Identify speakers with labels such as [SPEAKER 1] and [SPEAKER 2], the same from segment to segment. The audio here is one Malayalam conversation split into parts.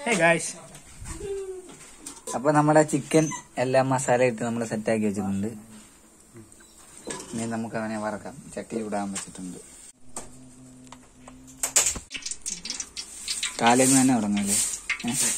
[SPEAKER 1] ഗായ്സ്
[SPEAKER 2] അപ്പൊ നമ്മുടെ ചിക്കൻ എല്ലാം മസാല ഇട്ട് നമ്മൾ സെറ്റാക്കി വെച്ചിട്ടുണ്ട് ഇനി നമുക്ക് അവനെ വറക്കാം ചട്ടി ഇടാൻ വെച്ചിട്ടുണ്ട് കാലിൽ നിന്ന് തന്നെ തുടങ്ങല്ലേ ഏഹ്?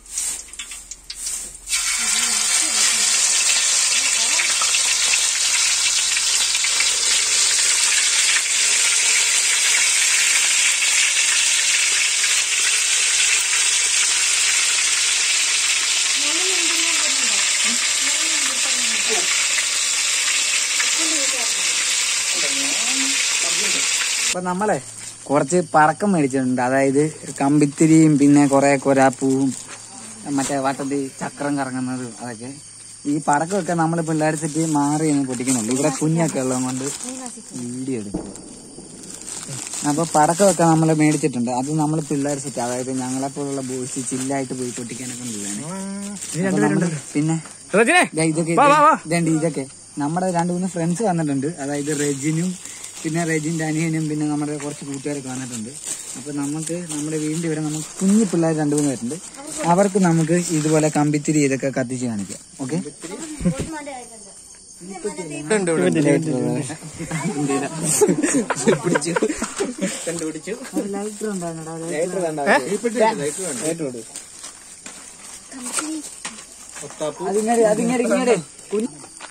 [SPEAKER 2] അപ്പൊ നമ്മളെ കുറച്ച് പടക്കം മേടിച്ചിട്ടുണ്ട് അതായത് കമ്പിത്തിരിയും പിന്നെ കുറെ കൊരാപ്പൂവും മറ്റേ വട്ടത്തിൽ ചക്രം കറങ്ങുന്നതും അതൊക്കെ ഈ പടക്കമൊക്കെ നമ്മൾ പിള്ളേർ സെറ്റ് മാറി ഒന്ന് പൊട്ടിക്കുന്നുള്ളൂ ഇവിടെ കുഞ്ഞൊക്കെ ഉള്ളത് കൊണ്ട് വീഡിയോ എടുക്കും അപ്പൊ പടക്കമൊക്കെ നമ്മൾ മേടിച്ചിട്ടുണ്ട് അത് നമ്മൾ പിള്ളേർ സെറ്റ് അതായത് ഞങ്ങളെ പോലുള്ള ബോയ്സ് ചില്ലായിട്ട് പോയി പൊട്ടിക്കാനൊക്കെ ഉള്ളതാണ് അപ്പൊ നമ്മള് പിന്നെ
[SPEAKER 1] റജിനെ
[SPEAKER 2] ദേ ഇതൊക്കെ
[SPEAKER 1] വാ, വാ, വാ.
[SPEAKER 2] ഇതുണ്ട് ഇതൊക്കെ നമ്മുടെ രണ്ട് മൂന്ന് ഫ്രണ്ട്സ് വന്നിട്ടുണ്ട് അതായത് റെജിനും പിന്നെ റെജിന്റെ അനിയനും പിന്നെ നമ്മുടെ കുറച്ച് കൂട്ടുകാരൊക്കെ വന്നിട്ടുണ്ട് അപ്പൊ നമുക്ക് നമ്മുടെ വീടിന്റെ ഇവിടെ നമുക്ക് കുഞ്ഞു പിള്ളേർ രണ്ടു മൂന്ന് പേരുണ്ട് അവർക്ക് നമുക്ക് ഇതുപോലെ കമ്പിത്തിരി ഇതൊക്കെ കത്തിച്ച് കാണിക്കാം ഓക്കെ അതിങ്ങടെ അതിങ്ങടെ ഇങ്ങടെ കുഞ്ഞ്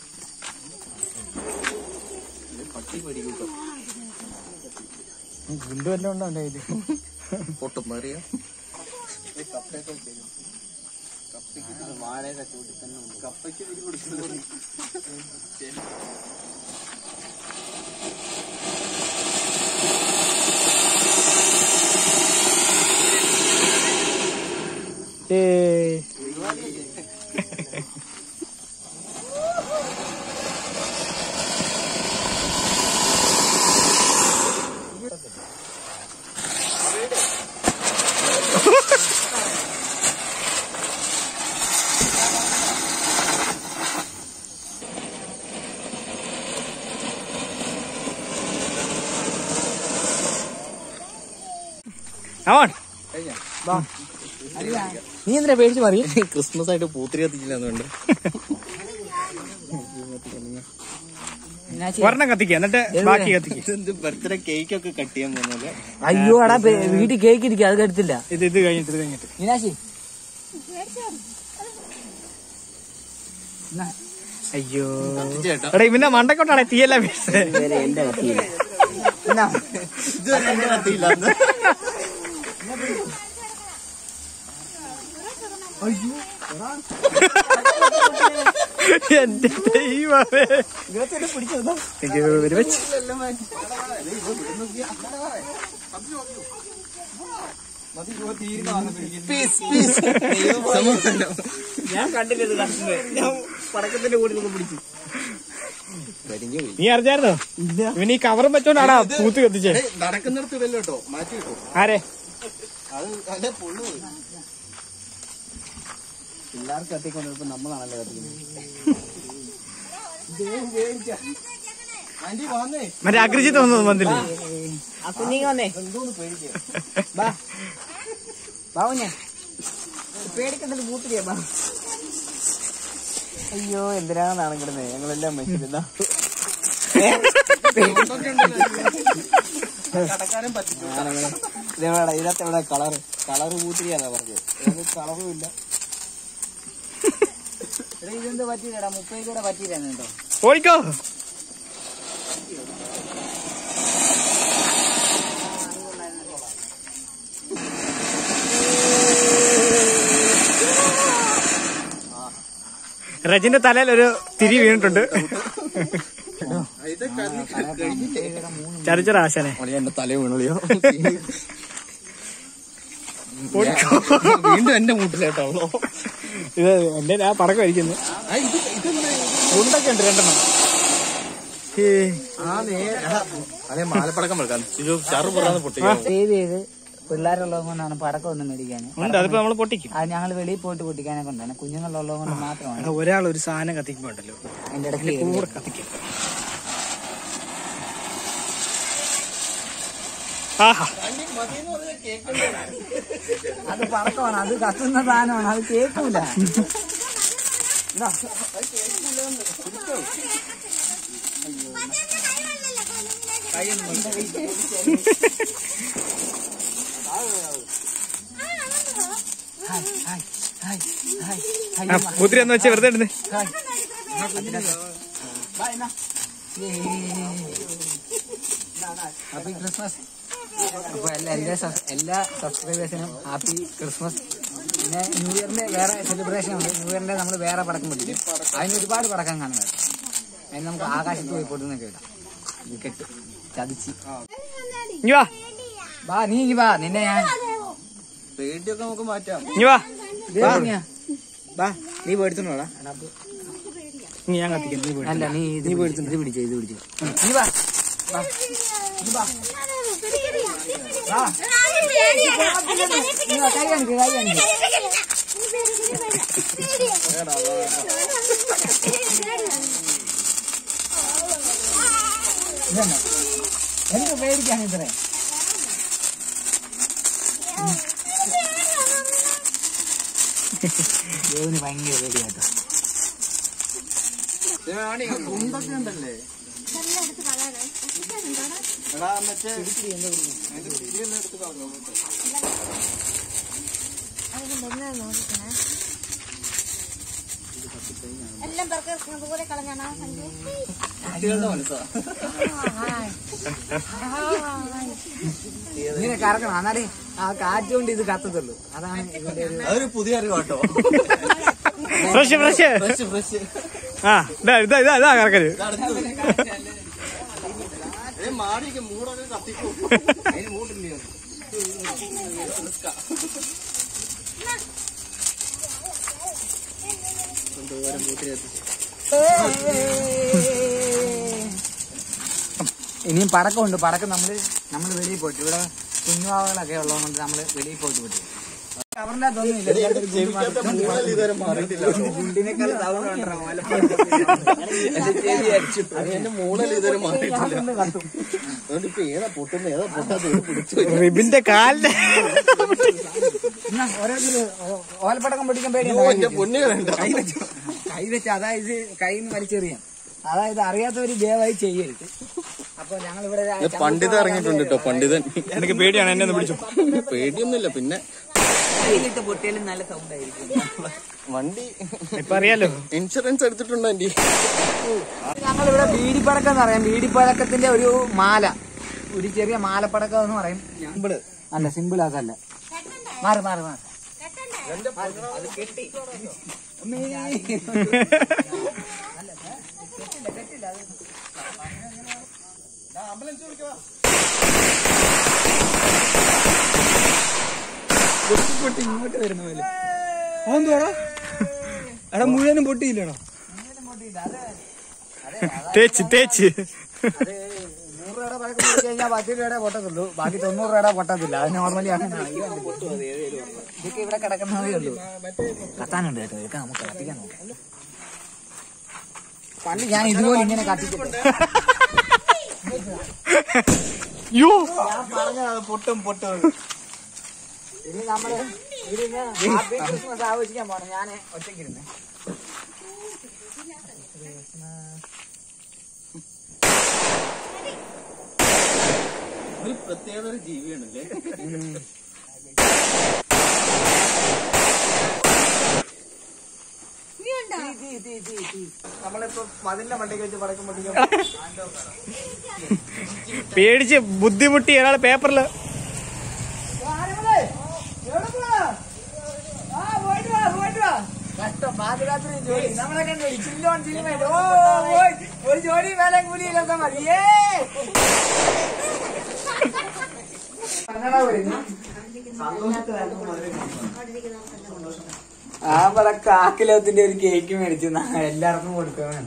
[SPEAKER 1] അവൻ നീ എന്തിനാ പേടിച്ച് മാറി
[SPEAKER 3] ക്രിസ്മസ് ആയിട്ട് പൂത്തിരി കത്തിച്ചില്ല അതുകൊണ്ട്
[SPEAKER 1] ഒരെണ്ണം കത്തിക്കുക എന്നിട്ട് ബാക്കി കത്തിക്കുക
[SPEAKER 3] ഇതെന്ത് ബർത്ത്ഡേ കേക്ക് ഒക്കെ കട്ട് ചെയ്യാൻ പോകുന്നത്
[SPEAKER 2] അയ്യോ എടാ പേ- വീട്ടിൽ കേക്ക് ഇരിക്കും അത് കരുത്തില്ല
[SPEAKER 1] ഇത് ഇത് കഴിഞ്ഞിട്ട് ഇത് കഴിഞ്ഞിട്ട്
[SPEAKER 2] മീനാശി
[SPEAKER 1] അയ്യോ എടാ ഇവന്റെ മണ്ടക്കൊണ്ടാണ് തീയല്ല വീഴ്ച
[SPEAKER 3] ഇതുവരെ എന്റെ കത്തിയില്ല അന്ന്.
[SPEAKER 1] എന്റെ ദൈവമേ അയ്യോ, ഒരു വെച്ച്.
[SPEAKER 3] സമാധാനം.
[SPEAKER 1] ഞാൻ കണ്ടില്ല ഇത് കത്തുന്നത്. ഞാൻ പടക്കത്തിന്റെ കൂടെ നിന്ന് പിടിച്ചു
[SPEAKER 3] കരിഞ്ഞു പോയി.
[SPEAKER 1] നീ അറിഞ്ഞായിരുന്നോ ഇവന് ഈ കവറും വെച്ചോണ്ടാടാ പൂത്ത് കത്തിച്ചേ
[SPEAKER 3] ഏയ്, നടക്കുന്നിടത്ത് ഇടല്ലോ കേട്ടോ മാറ്റി കിട്ടും
[SPEAKER 1] ആരെ
[SPEAKER 3] അത് അല്ലെ പൊള്ളു പോയി.
[SPEAKER 2] പിള്ളേർക്ക് കത്തിക്കൊണ്ടിരിക്കും നമ്മളാണല്ലോ കത്തിക്കുന്നത്
[SPEAKER 3] ആന്റി വന്നേ
[SPEAKER 1] മറ്റേ അഗ്രജിത്ത് വന്നത് വന്നില്ലേ
[SPEAKER 2] ആ കുഞ്ഞിങ്ങ വന്നേ ബാ ബാബു ഞാൻ പേടിക്കണ്ടത് കൂട്ടിരിയാ ബാ അയ്യോ എന്തിനാണെന്നാണ് കിടന്നത് ഞങ്ങളെല്ലാം വെച്ചിരുന്ന
[SPEAKER 3] കടക്കാനും പറ്റില്ല
[SPEAKER 2] ഇതെവിടെ ഇതിനകത്ത് എവിടെ കളറ് കളറ് കൂട്ടിരിയാന്നാ പറഞ്ഞത് ഏത് കളറും ഇല്ല എടാ ഇതെന്ത് പറ്റിയില്ലടാ മുപ്പത് കൂടെ പറ്റിയില്ലാന്ന് കേട്ടോ
[SPEAKER 1] ഓടിക്കോ റജിന്റെ തലയിൽ ഒരു തിരി വീണിട്ടുണ്ട്
[SPEAKER 3] ഇത് കഴിഞ്ഞിട്ടേ
[SPEAKER 1] ചരിച്ചറ ആശാനെ
[SPEAKER 3] ഒളിയ എന്റെ തല വീണുളിയോ
[SPEAKER 1] ഓടിക്കോ.
[SPEAKER 3] വീണ്ടും എന്റെ മൂട്ടിലേട്ടോ
[SPEAKER 1] ഇത് എന്റെ ആ പടക്കം അടിക്കുന്നു
[SPEAKER 3] ഇത് ഇതെന്താ
[SPEAKER 1] ഉണ്ടൊക്കെ ഉണ്ട് രണ്ടെണ്ണം ഏ,
[SPEAKER 3] ആ നേരെ അതെ മാലപ്പടക്കം വെക്കാം ഇത് ചറു പുറാന്ന് പൊട്ടിക്കാം
[SPEAKER 2] സേവ് ചെയ്ത് പിള്ളേരുള്ളത് കൊണ്ടാണ് പടക്കം ഒന്നും മേടിക്കാൻ
[SPEAKER 1] ഉണ്ട് അതിപ്പോ നമ്മള് പൊട്ടിക്കും
[SPEAKER 2] അത് ഞങ്ങൾ വെളിയിൽ പോയിട്ട് പൊട്ടിക്കാനെ കൊണ്ടാണ് കുഞ്ഞുങ്ങളുള്ളത് കൊണ്ട് മാത്രമാണ്
[SPEAKER 1] എടാ, ഒരാൾ ഒരു സാധനം കത്തിക്കുമ്പോ ഉണ്ടല്ലോ
[SPEAKER 2] അതിന്റെ ഇടയ്ക്ക്
[SPEAKER 1] കൂടെ കത്തിക്കും ആഹാ
[SPEAKER 2] അത് പടക്കമാണ് അത് കത്തുന്ന സാധനമാണ് അത് കേൾക്കൂല ഇതാ, hi, hi, hi, hi, hi,
[SPEAKER 1] ആ, മുദ്ര എന്ന് വെച്ച് വെറുതെ ഇടുന്നേ
[SPEAKER 2] ഹായ്. ബാ, എന്നാ. ഹാപ്പി ക്രിസ്മസ് അപ്പൊ എല്ലാ എല്ലാ സബ്- എല്ലാ സബ്സ്ക്രൈബേഴ്സിനും ഹാപ്പി ക്രിസ്മസ് പിന്നെ ന്യൂ ഇയറിന്റെ വേറെ സെലിബ്രേഷൻ ഉണ്ട് ന്യൂ ഇയറിന്റെ നമ്മൾ വേറെ പടക്കം പൊട്ടിക്കും അതിന് ഒരുപാട് പടക്കം കാണും കേട്ടോ അതിന് നമുക്ക് ആകാശത്ത് പോയി പൊട്ടുന്നൊക്കെ ഇടാം ഇത് കെട്ട് ചതിച്ച്
[SPEAKER 1] ഇനി വാ
[SPEAKER 2] വാ നീ ഇങ്ങ് വാ നിന്നെ ഞാൻ
[SPEAKER 3] പേടിയൊക്കെ നമുക്ക് മാറ്റാം
[SPEAKER 1] ഇനി വാ
[SPEAKER 2] ദേ നീയാ.
[SPEAKER 1] വാ നീ പേടിച്ചോളാ നീ ഞാൻ കത്തിക്കാം നീ പേടി
[SPEAKER 2] അല്ല നീ ഇത് പിടിച്ച് ഇത് പിടിച്ചോ ഇത് പിടിച്ചോ നീ വാ വാ. നീ വാ. വാ. നീ വാ, കൈ കാണിക്ക് കൈ കാണിക്ക് ഇതെന്നെ. എന്ത് പേടിക്കാണ് ഇത്രേ ദേവിന് ഭയങ്കര പേടിയാട്ടോ
[SPEAKER 3] കുണ്ടൊക്കെ ഉണ്ടല്ലേ എടാ മറ്റേ
[SPEAKER 4] എല്ലാം പേർക്ക് ദൂരെ കളഞ്ഞാണോ സഞ്ജു
[SPEAKER 3] കുട്ടികളുടെ മനസ്സാ
[SPEAKER 2] ഇങ്ങനെ കറക്കണം എന്നാലേ ആ കാറ്റ് കൊണ്ട് ഇത് കത്തത്തുള്ളൂ അതാണ് ഇതിന്റെ ഒരു
[SPEAKER 3] അതൊരു പുതിയ അറിവ് കേട്ടോ
[SPEAKER 1] ഫ്രഷ് ഫ്രഷ്
[SPEAKER 3] ഫ്രഷ് ഫ്രഷ്
[SPEAKER 1] ആ ഇതാ ഇതാ ഇതാ ഇതാ കറക്കല്
[SPEAKER 3] ഏ മാടിയൊക്കെ മൂടൊക്കെ കത്തിക്കും അതിന് മൂട്ടില്ലയോ
[SPEAKER 2] ഇനിയും പടക്കമുണ്ട് പടക്കം നമ്മള് നമ്മള് വെളിയിൽ പോയിട്ട് ഇവിടെ കുഞ്ഞുവാവുകളൊക്കെ ഉള്ളതുകൊണ്ട് നമ്മള് വെളിയിൽ പോയിട്ട് വിട്ടു അവരുടെ അതൊന്നുമില്ല ഇതിനകത്തൊരു ഗുണ്ട് മാത്രം.
[SPEAKER 3] മൂടൽ ഇതുവരെ മാറിയിട്ടില്ല എന്റെ മൂടൽ ഇതുവരെ മാറിയിട്ടില്ല
[SPEAKER 2] കൊണ്ട് കത്തും.
[SPEAKER 3] അതുകൊണ്ട് ഇപ്പൊ ഏതാ പൊട്ടുന്ന ഏതാ പൊട്ടാത്ത ഒരു പിടിച്ചു
[SPEAKER 1] റിബിന്റെ കാലിന്റെ
[SPEAKER 2] എന്നാ, ഓരോരുത്തര് ഓ- ഓലപ്പടക്കം പൊട്ടിക്കാൻ
[SPEAKER 3] എന്റെ
[SPEAKER 2] പേടിയാണ്
[SPEAKER 3] പൊന്നു കണ്ട
[SPEAKER 2] കൈ വെച്ച് കൈ വെച്ച് അതായത് കൈയിൽ നിന്ന് വലിച്ചെറിയാം അതായത് അറിയാത്തവര് ദയവായി ചെയ്യരുത് അപ്പൊ ഞങ്ങൾ ഇവിടെ
[SPEAKER 3] പണ്ഡിതൻ ഇറങ്ങിയിട്ടുണ്ട് കേട്ടോ പണ്ഡിതൻ
[SPEAKER 1] എനിക്ക് പേടിയാണ് എന്നെ ഒന്ന് പിടിച്ചു
[SPEAKER 3] പേടിയൊന്നുമില്ല പിന്നെ
[SPEAKER 2] കയ്യിലിട്ട് പൊട്ടിയാലും നല്ല സൗണ്ട് ആയിരിക്കും
[SPEAKER 3] വണ്ടി
[SPEAKER 1] ഇപ്പൊ അറിയാലോ
[SPEAKER 3] ഇൻഷുറൻസ് എടുത്തിട്ടുണ്ടോ ആന്റി
[SPEAKER 2] ഞങ്ങളിവിടെ ബീഡിപ്പടക്കം എന്ന് പറയാം ബീഡിപ്പടക്കത്തിന്റെ ഒരു മാല ഒരു ചെറിയ മാലപ്പടക്കം എന്ന് പറയും സിമ്പിള് അല്ല സിമ്പിൾ അതല്ല മാറി മാറി മാറി അത് കെട്ടി അമ്മേ. പൊട്ടി പൊട്ടി ഇങ്ങോട്ട് വരുന്ന പോലെ
[SPEAKER 1] അതെന്തുവാടാ എടാ മുഴുവനും പൊട്ടിയില്ലണോ തേച്ച് തേച്ച്
[SPEAKER 2] അത് നൂറ് രൂപയുടെ പഴക്കം മേടിച്ച് കഴിഞ്ഞാൽ പത്ത് രൂപയുടെ പൊട്ടത്തുള്ളൂ ബാക്കി തൊണ്ണൂറ് രൂപയുടെ പൊട്ടത്തില്ല അത് നോർമലി അങ്ങനെയാണ് ഇതൊക്കെ ഇവിടെ കിടക്കുന്നതേ ഉള്ളൂ കത്താനുണ്ട് കേട്ടോ ഇതൊക്കെ നമുക്ക് കത്തിക്കാൻ നോക്കാം പണ്ട് ഞാൻ ഇതുപോലെ ഇങ്ങനെ കത്തിച്ചിട്ട്
[SPEAKER 1] യോ
[SPEAKER 3] പൊട്ടും പൊട്ടും
[SPEAKER 2] ഇനി നമ്മള് ഇതിന് ഹാപ്പി ക്രിസ്മസ് ആഘോഷിക്കാൻ പോണം ഞാൻ ഒറ്റയ്ക്കിരുന്ന്
[SPEAKER 3] ഒരു പ്രത്യേക ഒരു ജീവിയാണല്ലേ
[SPEAKER 2] നമ്മളിപ്പോ മതിലിന്റെ മണ്ടയ്ക്ക് വെച്ച് പടക്കം പൊട്ടിക്കാൻ
[SPEAKER 1] പേടിച്ച് ബുദ്ധിമുട്ടി ഒരാൾ പേപ്പറില്
[SPEAKER 2] കഷ്ടം പാതിരാത്രി ജോലി നമ്മളെ കണ്ടു ചില്ലോൺ ചില്ലുമായിട്ട് ഓ പോയി ഒരു ജോലി വേല കൂലിയിലൊക്കെ മതി ഏ ആ പല കാക്കിലോത്തിന്റെ ഒരു കേക്ക് മേടിച്ചു ന- എല്ലാവർക്കും കൊടുക്കാൻ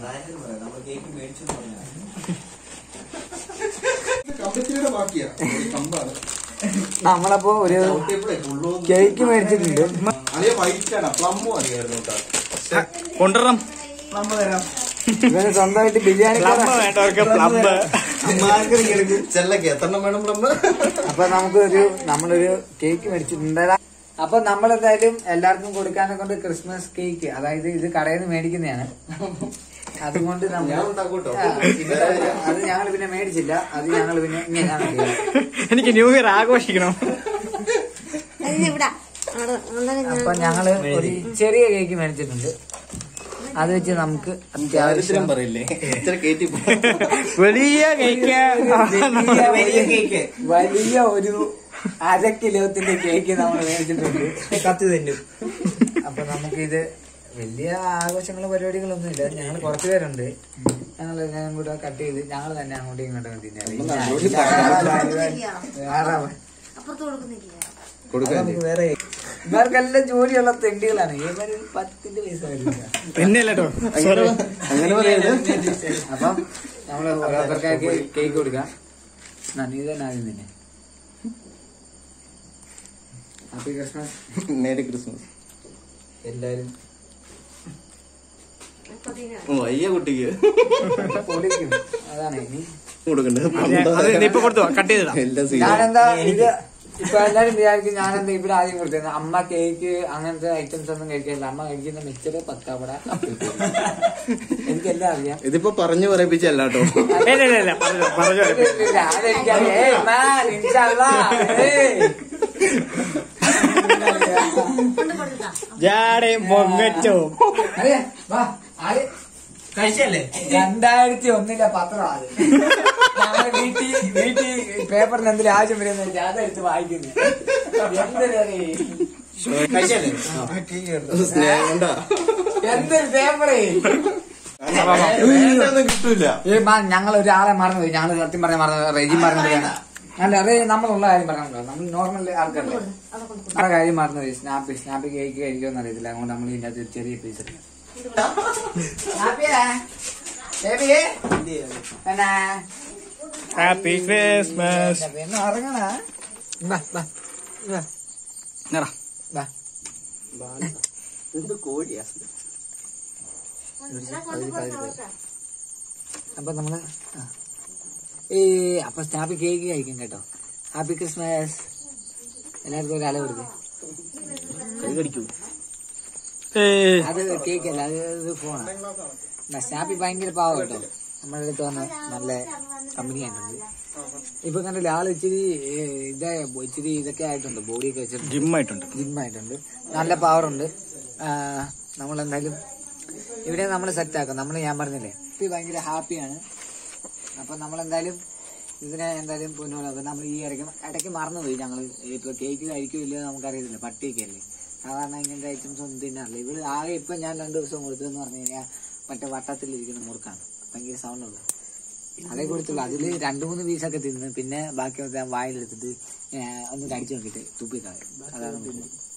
[SPEAKER 3] കമ്പത്തിയുടെ ബാക്കിയാ കമ്പാണ്
[SPEAKER 2] നമ്മളപ്പോ ഒരു കേക്ക് മേടിച്ചിട്ടുണ്ട്
[SPEAKER 3] അളിയ വൈറ്റ് ആണ് പ്ലമ്മോ അറിയായിരുന്നു കേട്ടോ
[SPEAKER 1] കൊണ്ടുവരണം
[SPEAKER 3] പ്ലമ്മ തരാം
[SPEAKER 2] ഇവന് സ്വന്തമായിട്ട് ബിരിയാണി
[SPEAKER 1] പ്ലം വേണ്ടവർക്ക് പ്ലം
[SPEAKER 3] ചെല്ലക്ക് എത്രണ്ണം വേണം പ്ലംബർ
[SPEAKER 2] അപ്പൊ നമുക്കൊരു നമ്മളൊരു കേക്ക് മേടിച്ചിട്ടുണ്ട് അപ്പൊ നമ്മൾ എന്തായാലും എല്ലാവർക്കും കൊടുക്കാനെ കൊണ്ട് ക്രിസ്മസ് കേക്ക് അതായത് ഇത് കടയിൽ നിന്ന് മേടിക്കുന്നതാണ് അതുകൊണ്ട് നമ്മൾ
[SPEAKER 3] ഞാൻ ഉണ്ടാക്കൂട്ടോ.
[SPEAKER 2] ആ, ഇത് അത് ഞങ്ങൾ പിന്നെ മേടിച്ചില്ല അത് ഞങ്ങൾ പിന്നെ ഇങ്ങനെയാണ് ചെയ്യുന്നത്.
[SPEAKER 1] എനിക്ക് ന്യൂ ഇയർ ആഘോഷിക്കണം
[SPEAKER 4] അതിന് ഇവിടെ അവിടെ അന്നേരം ഞാൻ
[SPEAKER 2] അപ്പൊ ഞങ്ങള് ഒരു ചെറിയ കേക്ക് മേടിച്ചിട്ടുണ്ട് അത് വെച്ച് നമുക്ക്
[SPEAKER 3] ദാരിദ്ര്യം
[SPEAKER 2] അത്യാവശ്യം
[SPEAKER 3] പറയില്ലേ ഇത്ര കയറ്റി പോ.
[SPEAKER 1] വലിയ കേക്ക്
[SPEAKER 2] വലിയ കേക്ക് വലിയ ഒരു അര കിലോത്തിന്റെ കേക്ക് നമ്മൾ മേടിച്ചിട്ടുണ്ട്
[SPEAKER 1] കത്തി തന്നും
[SPEAKER 2] അപ്പൊ നമുക്കിത് വലിയ ആഘോഷങ്ങളും പരിപാടികളൊന്നും ഇല്ല ഞങ്ങൾ കുറച്ച് പേരുണ്ട് ഞങ്ങൾ എല്ലാം കൂടെ കട്ട് ചെയ്ത് ഞങ്ങൾ തന്നെ അങ്ങോട്ടും ഇങ്ങോട്ടും തിന്നാം
[SPEAKER 4] അപ്പുറത്ത് കൊടുക്കുന്നില്ല
[SPEAKER 3] കൊടുക്കാൻ
[SPEAKER 1] വേറെ
[SPEAKER 2] ഇവർക്കെല്ലാം ജോലിയുള്ള തെണ്ടികളാണ് ഇവര് പത്തിന്റെ പൈസ വരില്ല
[SPEAKER 1] പിന്നെയല്ല കേട്ടോ
[SPEAKER 3] അങ്ങനെ പറയരുത്
[SPEAKER 2] അപ്പം നമ്മള് ഓരോരുത്തർക്കാർക്ക് കേക്ക് കൊടുക്കാം നന്ദി തന്നെ ആദ്യം തന്നെ ഹാപ്പി ക്രിസ്മസ്
[SPEAKER 3] നേരെ ക്രിസ്മസ്
[SPEAKER 2] എല്ലാരും
[SPEAKER 3] വയ്യ കുട്ടിക്ക്
[SPEAKER 2] പൊളിക്കും അതാണ് ഇനി
[SPEAKER 3] കൊടുക്കണ്ടത്
[SPEAKER 1] ഇപ്പൊ കൊടുത്തു കട്ട് ചെയ്തിടാം
[SPEAKER 3] എല്ലാ സീനും
[SPEAKER 2] ഞാനെന്താ ഇത് ഇപ്പൊ എല്ലാരും വിചാരിക്കും ഞാനെന്താ ഇവിടെ ആദ്യം കൊടുത്തത് അമ്മ കേക്ക് അങ്ങനത്തെ ഐറ്റംസ് ഒന്നും കഴിക്കില്ല അമ്മ കഴിക്കുന്ന മിച്ചറ് പത്താവട എനിക്കെല്ലാം അറിയാം
[SPEAKER 3] ഇതിപ്പോ പറഞ്ഞു പറയിപ്പിച്ചല്ല കേട്ടോ
[SPEAKER 1] ഇല്ല ഇല്ല ഇല്ല പറഞ്ഞു പറഞ്ഞു
[SPEAKER 2] ഇല്ല, അതെനിക്കറിയാം. ഏയ് man, inshallah. ഏയ്.
[SPEAKER 1] ജാടയും പൊങ്ങച്ചോ
[SPEAKER 2] അറിയാം, വാ, ആര്?
[SPEAKER 1] കഴിച്ചല്ലേ
[SPEAKER 2] രണ്ടായിരത്തി ഒന്നിലെ പത്രം അത് ഞങ്ങള് വീട്ടിൽ വീട്ടിൽ പേപ്പറിൽ എന്തെങ്കിലും ആവശ്യം വരുന്ന അതെടുത്ത് വായിക്കുന്നു എന്തൊരു
[SPEAKER 1] കഴിച്ചല്ലേ
[SPEAKER 3] സ്നേഹം കൊണ്ടാ
[SPEAKER 2] എന്തൊരു പേപ്പറേ
[SPEAKER 3] ഒന്നും കിട്ടൂല
[SPEAKER 2] ഏ മാ ഞങ്ങൾ ഒരാളെ മറന്നുപോയി ഞങ്ങൾ സത്യം പറഞ്ഞ മറന്നു റെജി മറന്നു അല്ല അത് നമ്മളുള്ള കാര്യം പറഞ്ഞോ നമ്മൾ നോർമൽ ആൾക്കാരല്ലേ ആ കാര്യം മറന്നുപോയി സ്നാപ്പ് സ്നാപ്പ് കേക്ക് കഴിക്കുമെന്ന് അറിയത്തില്ല അതുകൊണ്ട് നമ്മൾ ഇതിന്റെ അകത്ത് ഒരു ചെറിയ പീസ് എടുക്കാം
[SPEAKER 1] ഹാപ്പി ക്രിസ്മസ്
[SPEAKER 2] ഇറങ്ങണ
[SPEAKER 3] എന്ത് കോഴിയാ
[SPEAKER 2] അപ്പൊ നമ്മള് ആ. ഏ അപ്പൊ സ്നാപ്പി കേക്ക് കഴിക്കും കേട്ടോ ഹാപ്പി ക്രിസ്മസ് എല്ലാവർക്കും ഒരു അല കൊടുക്കും
[SPEAKER 3] കൈ കടിക്കൂ
[SPEAKER 2] അത് കേക്ക് അല്ല അത് ഇത് ഫോണാണ് സ്നാപ്പി ഭയങ്കര പാവം കേട്ടോ നമ്മുടെ അടുത്ത് വന്ന് നല്ല കമ്പനി ആയിട്ടുണ്ട് ഇപ്പൊ കണ്ടില്ല ആള് ഇച്ചിരി ഏ, ഇതാ ഇച്ചിരി ഇതൊക്കെ ആയിട്ടുണ്ട് ബോഡിയൊക്കെ വെച്ചിട്ടുണ്ട്
[SPEAKER 1] ജിമ്മായിട്ടുണ്ട്
[SPEAKER 2] ജിമ്മായിട്ടുണ്ട് നല്ല പവറുണ്ട് നമ്മളെന്തായാലും ഇവിടെ നമ്മൾ സെറ്റ് ആക്കും നമ്മൾ ഞാൻ പറഞ്ഞില്ലേ ഇത് ഭയങ്കര ഹാപ്പിയാണ് അപ്പൊ നമ്മളെന്തായാലും ഇതിനെ എന്തായാലും പൊന്നോളാം നമ്മൾ ഈ ഇടയ്ക്ക് ഇടയ്ക്ക് മറന്നുപോയി ഞങ്ങൾ ഇപ്പൊ കേക്ക് കഴിക്കോ ഇല്ലയോ നമുക്കറിയത്തില്ല പട്ടിയൊക്കെ അല്ലേ സാധാരണ ഇങ്ങനത്തെ ഐറ്റംസ് ഒന്നും തിന്നാറില്ല ഇവള് ആകെ ഇപ്പൊ ഞാൻ രണ്ടു ദിവസം കൊടുത്തതെന്ന് പറഞ്ഞു കഴിഞ്ഞാൽ മറ്റേ വട്ടത്തിലിരിക്കുന്ന മുറുക്കാണ് ഭയങ്കര സൗണ്ട് ഉള്ളത് അതേ കൊടുത്തുള്ളൂ അതില് രണ്ടു മൂന്ന് പീസൊക്കെ തിന്ന് പിന്നെ ബാക്കി മൊത്തം വായിലെടുത്തിട്ട് ഏ, ഒന്ന് കടിച്ചു നോക്കിയിട്ട് തുപ്പിക്കളയും അതാണ്